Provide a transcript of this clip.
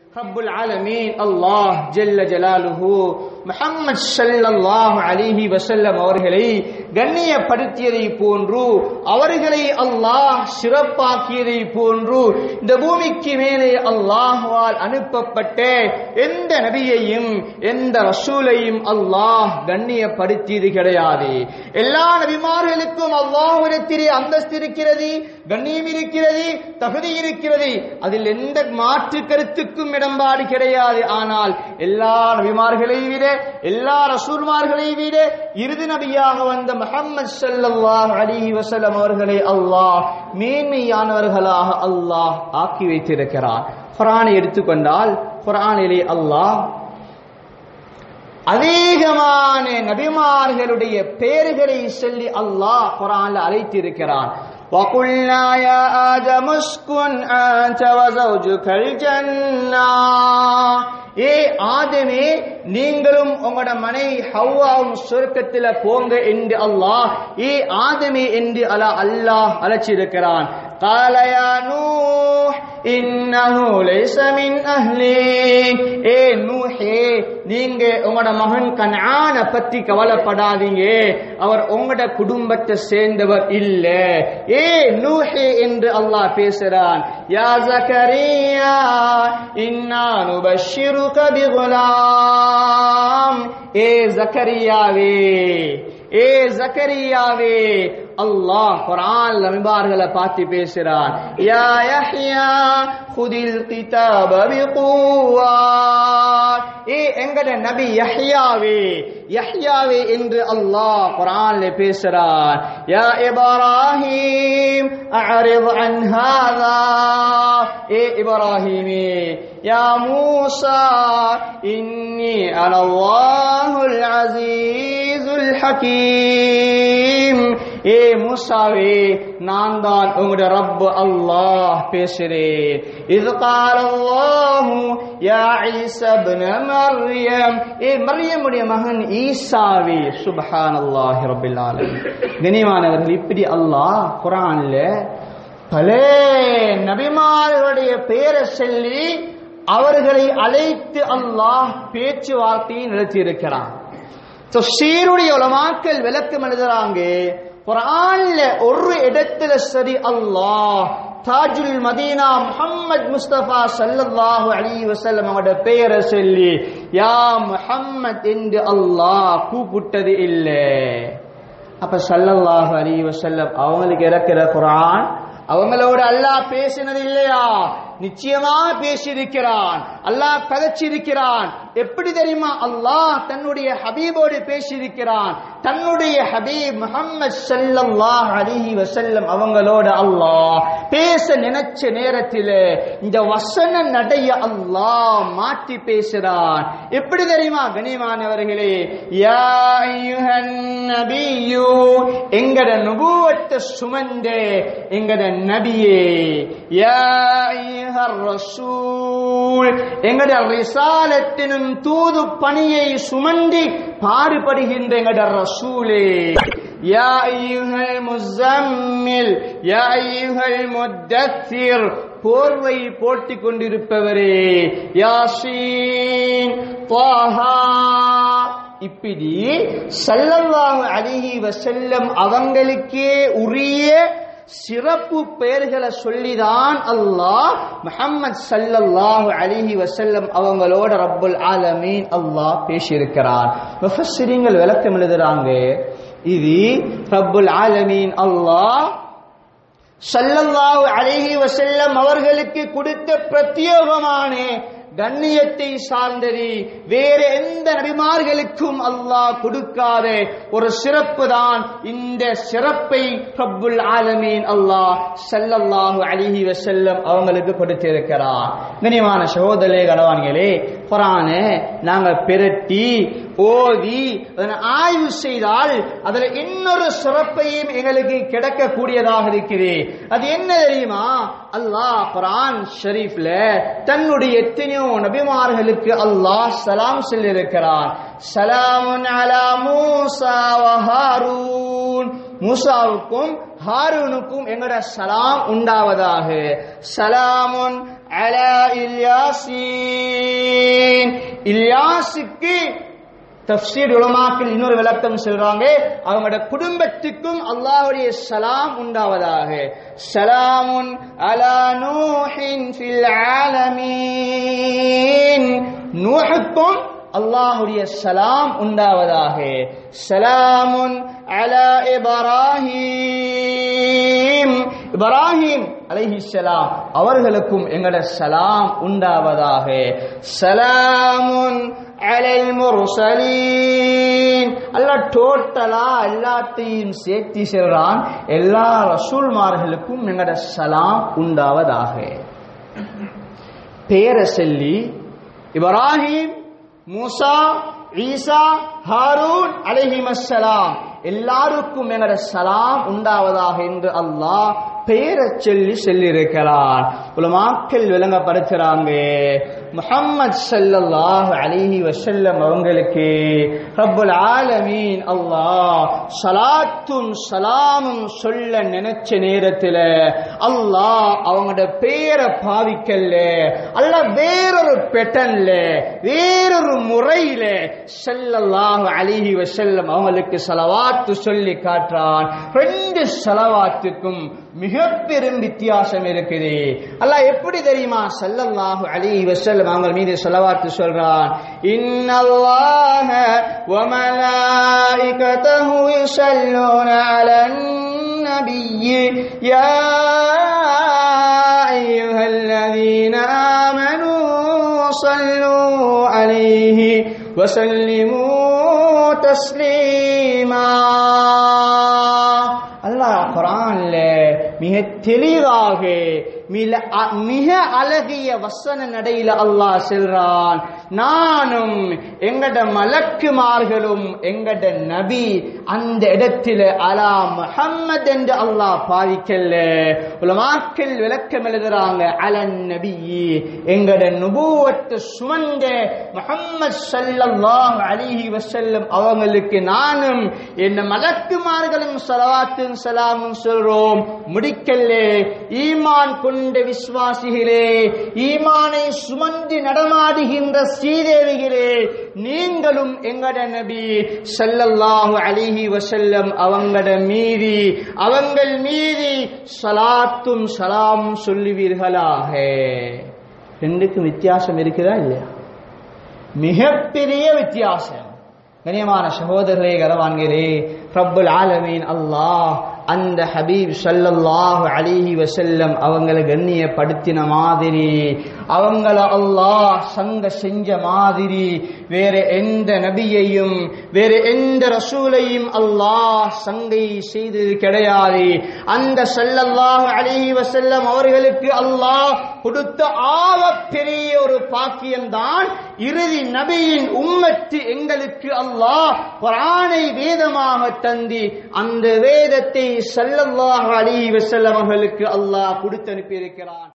ரப்புல் ஆலமீன் அல்லாஹ் ஜல்ல ஜலாலுஹு முஹம்மது ஸல்லல்லாஹு அலைஹி வஸல்லம் அவர்களை கண்ணியப்படுத்தியதை போன்று அவர்களை அல்லாஹ் சிறப்பாக்கியதை போன்று இந்த பூமிக்கு மேலே அல்லாஹ்வால் அனுப்பப்பட்ட எந்த நபியையும் எந்த ரசூலையும் அல்லாஹ் கண்ணியப்படுத்தியது கிடையாது எல்லா நபிமார்களுக்கும் அல்லாஹ்விடத்திலே அந்தஸ்து இருக்கிறது கண்ணியம் இருக்கிறது தகுதி இருக்கிறது அதில் எந்த மாற்று கருத்துக்கும் இடம்பாடு கிடையாது ஆனால் எல்லா நபிமார்களை விட எல்லா ரசூல்மார்களை விட இறுதி நபியாக வந்த முஹம்மது ஸல்லல்லாஹு அலைஹி வஸல்லம் அவர்களை அல்லாஹ் மேன்மையானவர்களாக அல்லாஹ் ஆக்கி வைத்திருக்கிறான் குர்ஆனை எடுத்துக்கொண்டால் குர்ஆனிலே அல்லாஹ் அதிகமான நபிமார்களுடைய பெயர்களை சொல்லி அல்லாஹ் குரான்ல அழைத்திருக்கிறான் وَقُلْنَا يَا آدَمُ اسْكُنْ أَنْتَ وَزَوْجُكَ الْجَنَّةَ ஏ ஆதமே நீங்களும் உங்களோட மனைவி ஹவ்வாவும் சொர்க்கத்துல போங்க என்று அல்லாஹ் ஏ ஆதமே என்று அலா அல்லாஹ் அழைச்சிருக்கிறான் قال يا نوح إنه ليس من أهلك ஏ நூஹே நீங்க உங்களோட மகன் கன்ஆன பத்தி கவலைப்படாதீங்க அவர் உங்களோட குடும்பத்தை சேர்ந்தவர் இல்ல ஏ நூஹே என்று அல்லாஹ் பேசுறான் யா ஜக்கரியா இன்னா நுபஷ்ஷிருக பிகுலாம் ஏ ஜக்கரியாவே ஏ ஜக்கரியாவே அல்லாஹ் குர்ஆன் நபிமார்களை பார்த்து பேசுறான் யா யஹ்யா குதில் கிதாப பிகுவா ஏ எங்கட நபி யஹ்யாவே யஹ்யாவே என்று அல்லாஹ் குர்ஆன்ல பேசுறான் யா இப்ராஹிம் அஅரித் அன் ஹாதா ஏ இப்ராஹிமே யா மூசா இன்னி அன அல்லாஹுல் அஸீஸுல் ஹகீம் ஏ மூசாவே நான் தான் உங்களுடைய ரப் அல்லாஹ் பேசுறேன் இது கால அல்லாஹு யா ஈசா இப்ன மர்யம் ஏ மரியமுடைய மகன் ஈசாவே சுப்ஹானல்லாஹி ரப்பில் ஆலமீன் கனிமானவர்கள் இப்படி அல்லாஹ் குர்ஆன்ல பல நபிமார்களுடைய பெயரை சொல்லி அவர்களை அழைத்து அல்லாஹ் பேச்சுவார்த்தையை நடத்தியிருக்கிறான் தஃசீருடைய உலமாக்கள் விளக்கம் எழுதுறாங்க குர்ஆன்ல ஒரு இடத்துல சரி அல்லாஹ் தாஜுல் மதீனா முஹம்மது முஸ்தபா ஸல்லல்லாஹு அலைஹி வஸல்லம் அவரோட பெயரை சொல்லி யா முஹம்மத் என்று அல்லாஹ் கூப்பிட்டது இல்லை அப்ப ஸல்லல்லாஹு அலைஹி வஸல்லம் அவங்களுக்கு இறக்கிற குர்ஆன் அவங்களோட அல்லாஹ் பேசினது இல்லையா நிச்சயமா பேசியிருக்கிறான் அல்லாஹ் கதைச்சிருக்கிறான் எப்படி தெரியுமா அல்லாஹ் தன்னுடைய ஹபீபோடு பேசியிருக்கிறான் தன்னுடைய ஹபீப் முஹம்மது ஸல்லல்லாஹு அலைஹி வஸல்லம் அவங்களோட அல்லாஹ் பேச நினைச்ச நேரத்தில் இந்த வசன நடைய அல்லாஹ் மாற்றி பேசுறான் எப்படி தெரியுமா கனிமானவர்களே யா அய்யுஹன் நபியு எங்கட நுபுவத்தை சுமந்த எங்கட நபியே யா அய்யுஹர் ரசூல் எங்கட ரிசாலத்தினும் தூது பணியை சுமந்தி பாடுபடுகின்ற எங்கட ரசூலே يا أيها المزمل يا أيها المدثر போர்வை போட்டிக் கொண்டிருப்பவரே யாசீன் தாஹா இப்படி சல்லல்லாஹு அலைஹி வஸல்லம் அவங்களுக்கே உரிய சிறப்பு பெயர்களை சொல்லிதான் அல்லாஹ் முஹம்மது சல்லல்லாஹு அலைஹி வஸல்லம் அவங்களோட ரப்புல் ஆலமீன் அல்லாஹ் பேசியிருக்கிறான் முஃபஸ்ஸிரீங்கள் விளக்கம் எழுதுறாங்க இது ரப்புல் ஆலமீன் அல்லாஹ் சல்லல்லாஹு அலைஹி வஸல்லம் அவர்களுக்கு கொடுத்த பிரத்யேகமான கண்ணியத்தை சார்ந்தது வேற எந்த நபிமார்களுக்கும் அல்லாஹ் கொடுக்காத ஒரு சிறப்பு தான் இந்த சிறப்பை ரப்புல் ஆலமீன் அல்லாஹ் ஸல்லல்லாஹு அலைஹி வஸல்லம் அவங்களுக்கு கொடுத்திருக்கிறார் கனிமான சகோதரே கணவான்களே குரானை நாங்க பிரட்டி ஓதி அதனை ஆய்வு செய்தால் அதுல இன்னொரு சிறப்பையும் எங்களுக்கு கிடைக்கக்கூடியதாக இருக்குது அது என்ன தெரியுமா அல்லாஹ் குரான் ஷரீஃப்ல தன்னுடைய எத்தனையோ நபிமார்களுக்கு அல்லாஹ் சலாம் சொல்லியிருக்கிறான் சலாமுன் அலா மூசா வ ஹாரூன் மூசாவுக்கும் ஹாரூனுக்கும் எங்கட சலாம் உண்டாவதாக சலாமுன் அலா இல்யாசீன் இல்யாசுக்கு தஃப்சீர் உலமாக்கள் இன்னொரு விளக்கம் சொல்றாங்க அவங்களோட குடும்பத்துக்கும் அல்லாஹ்வுடைய சலாம் உண்டாவதாக சலாமுன் அலா நூஹின் ஃபில் ஆலமீன் நூஹுக்கும் அல்லாஹ்வுடைய சலாம் உண்டாவதாக சலாமுன் அலா இப்ராஹீம் இப்ராஹிம் அலைஹிஸ்ஸலாம் அவர்களுக்கும் எங்களோட சலாம் உண்டாவதாக சலாமுன் அலல் முர்சலீன் அல்லாஹ் டோட்டலா எல்லாத்தையும் சேர்த்து சொல்றான் எல்லா ரசூல்மார்களுக்கும் எங்களோட சலாம் உண்டாவதாக பேரை சொல்லி இப்ராஹிம் மூசா ஈசா ஹாரூன் அலைஹிமஸ்ஸலாம் எல்லாருக்கும் எங்களோட சலாம் உண்டாவதாக என்று அல்லாஹ் பெயரை சொல்லி சொல்லியிருக்கிறான் உலமாக்கள் விளங்கப்படுத்துறாங்க முஹம்மது ஸல்லல்லாஹு அலைஹி வஸல்லம் அவங்களுக்கு ரப்பல் ஆலமீன் அல்லாஹ் ஸலாத்தும் ஸலாமும் சொல்ல நினைச்ச நேரத்துல அல்லாஹ் அவங்களோட பேரை பாவிக்கல்ல அல்ல வேறொரு பெட்டன்ல வேறொரு முறையில ஸல்லல்லாஹு அலைஹி வஸல்லம் அவங்களுக்கு ஸலவாத்து சொல்லி காட்டுறான் ரெண்டு ஸலவாத்துக்கும் மிக பெரும் வித்தியாசம் இருக்குது அல்லாஹ் எப்படி தெரியுமா ஸல்லல்லாஹு அலைஹி வஸல்லம் அவங்க மீது ஸலவாத்து சொல்றான் இன்னல்லாஹ வ மலாயிகதஹு யுஸல்லூன அலன் நபிய்யி யா அய்யுஹல்லதீன ஆமனூ ஸல்லூ அலைஹி வஸல்லிமூ தஸ்லீமா அல்லாஹ் குரான்ல மிக தெளிவாக மில- அ- மிக அழகிய வசன நடையில அல்லாஹ் சொல்றான் நானும் எங்கட மலக்குமார்களும் எங்கட நபி அந்த இடத்துல அலா முஹம்மது என்று அல்லாஹ் பாதிக்கல உலமாக்கள் விளக்கம் எழுதுறாங்க அலன் நபி எங்கட நுபுவத்தை சுமந்த முஹம்மது ஸல்லல்லாஹு அலைஹி வஸல்லம் அவங்களுக்கு நானும் என்ன மலக்குமார்களும் ஸலவாத்தும் சலாமும் சொல்றோம் முடிக்கல்ல ஈமான் கொண்ட விசுவாசிகளே ஈமானை சுமந்து நடமாடுகின்ற ஸ்ரீதேவிகளே நீங்களும் எங்கட நபி ஸல்லல்லாஹு அலைஹி வஸல்லம் அவங்கட மீதி அவங்கள் மீதி சலாத்தும் சலாமும் சொல்லுவீர்களாக ரெண்டுக்கும் வித்தியாசம் இருக்குதா இல்லையா மிகப்பெரிய வித்தியாசம் கனியமான சகோதரர்களே கரவான்கிறே ரப்புல் ஆலமீன் அல்லாஹ் அந்த ஹபீப் ஸல்லல்லாஹு அலைஹி வஸல்லம் அவங்களை கண்ணியப்படுத்தின மாதிரி அவங்கள அல்லாஹ் சங்க செஞ்ச மாதிரி வேற எந்த நபியையும் வேற எந்த ரசூலையும் அல்லாஹ் சங்கை செய்தது கிடையாது அந்த ஸல்லல்லாஹு அலைஹி வஸல்லம் அவர்களுக்கு அல்லாஹ் கொடுத்த ஆக பெரிய ஒரு பாக்கியம்தான் இறுதி நபியின் உம்மத்து எங்களுக்கு அல்லாஹ் குர்ஆனை வேதமாக தந்தி அந்த வேதத்தை ஸல்லல்லாஹு அலைஹி வஸல்லம் அவர்களுக்கு அல்லாஹ் கொடுத்து அனுப்பி இருக்கிறான்